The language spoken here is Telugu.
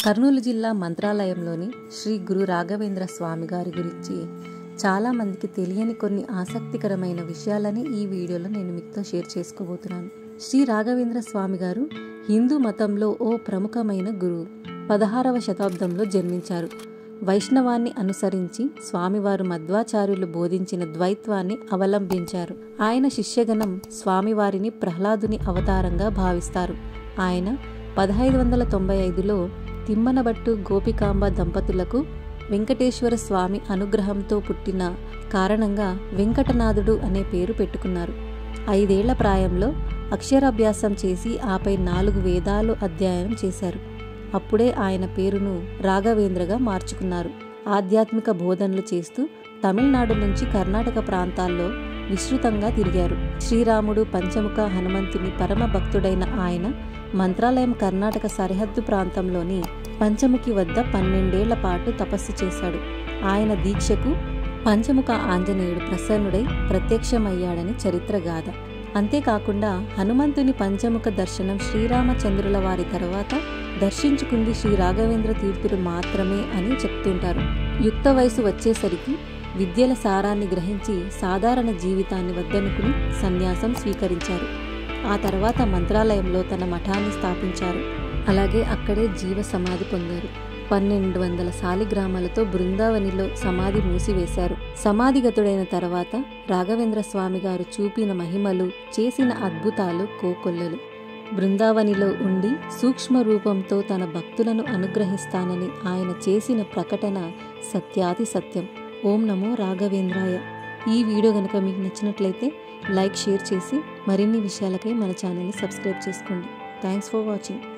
కర్నూలు జిల్లా మంత్రాలయంలోని శ్రీ గురు రాఘవేంద్ర స్వామి గారి గురించి చాలామందికి తెలియని కొన్ని ఆసక్తికరమైన విషయాలని ఈ వీడియోలో నేను మీతో షేర్ చేసుకోబోతున్నాను శ్రీ రాఘవేంద్ర స్వామి గారు హిందూ మతంలో ఓ ప్రముఖమైన గురువు పదహారవ శతాబ్దంలో జన్మించారు వైష్ణవాన్ని అనుసరించి స్వామివారు మధ్వాచార్యులు బోధించిన ద్వైత్వాన్ని అవలంబించారు ఆయన శిష్యగణం స్వామివారిని ప్రహ్లాదుని అవతారంగా భావిస్తారు ఆయన పదహైదు వందల తొంభై ఐదులో తిమ్మనబట్టు గోపికాంబ దంపతులకు వెంకటేశ్వర స్వామి అనుగ్రహంతో పుట్టిన కారణంగా వెంకటనాథుడు అనే పేరు పెట్టుకున్నారు ఐదేళ్ల ప్రాయంలో అక్షరాభ్యాసం చేసి ఆపై నాలుగు వేదాలు అధ్యయనం చేశారు అప్పుడే ఆయన పేరును రాఘవేంద్రగా మార్చుకున్నారు ఆధ్యాత్మిక బోధనలు చేస్తూ తమిళనాడు నుంచి కర్ణాటక ప్రాంతాల్లో విస్తృతంగా తిరిగారు శ్రీరాముడు పంచముఖ హనుమంతుని పరమ భక్తుడైన ఆయన మంత్రాలయం కర్ణాటక సరిహద్దు ప్రాంతంలోని పంచముఖి వద్ద పన్నెండేళ్ల పాటు తపస్సు చేశాడు ఆయన దీక్షకు పంచముఖ ఆంజనేయుడు ప్రసన్నుడై ప్రత్యక్షమయ్యాడని చరిత్ర గాథ అంతేకాకుండా హనుమంతుని పంచముఖ దర్శనం శ్రీరామచంద్రుల వారి తర్వాత దర్శించుకుంది శ్రీ రాఘవేంద్ర తీర్థుడు మాత్రమే అని చెప్తుంటారు యుక్త వయసు వచ్చేసరికి విద్యల సారాన్ని గ్రహించి సాధారణ జీవితాన్ని వద్దనుకుని సన్యాసం స్వీకరించారు ఆ తర్వాత మంత్రాలయంలో తన మఠాన్ని స్థాపించారు అలాగే అక్కడే జీవ సమాధి పొందారు పన్నెండు వందల సాలిగ్రామాలతో బృందావనిలో సమాధి మూసివేశారు సమాధిగతుడైన తర్వాత రాఘవేంద్ర స్వామి గారు చూపిన మహిమలు చేసిన అద్భుతాలు కోకొల్లలు బృందావనిలో ఉండి సూక్ష్మ రూపంతో తన భక్తులను అనుగ్రహిస్తానని ఆయన చేసిన ప్రకటన సత్యాది సత్యం ఓం నమో రాఘవేంద్రాయ ఈ వీడియో కనుక మీకు నచ్చినట్లయితే లైక్ షేర్ చేసి మరిన్ని విషయాలకై మన ఛానల్ని సబ్స్క్రైబ్ చేసుకోండి థ్యాంక్స్ ఫర్ వాచింగ్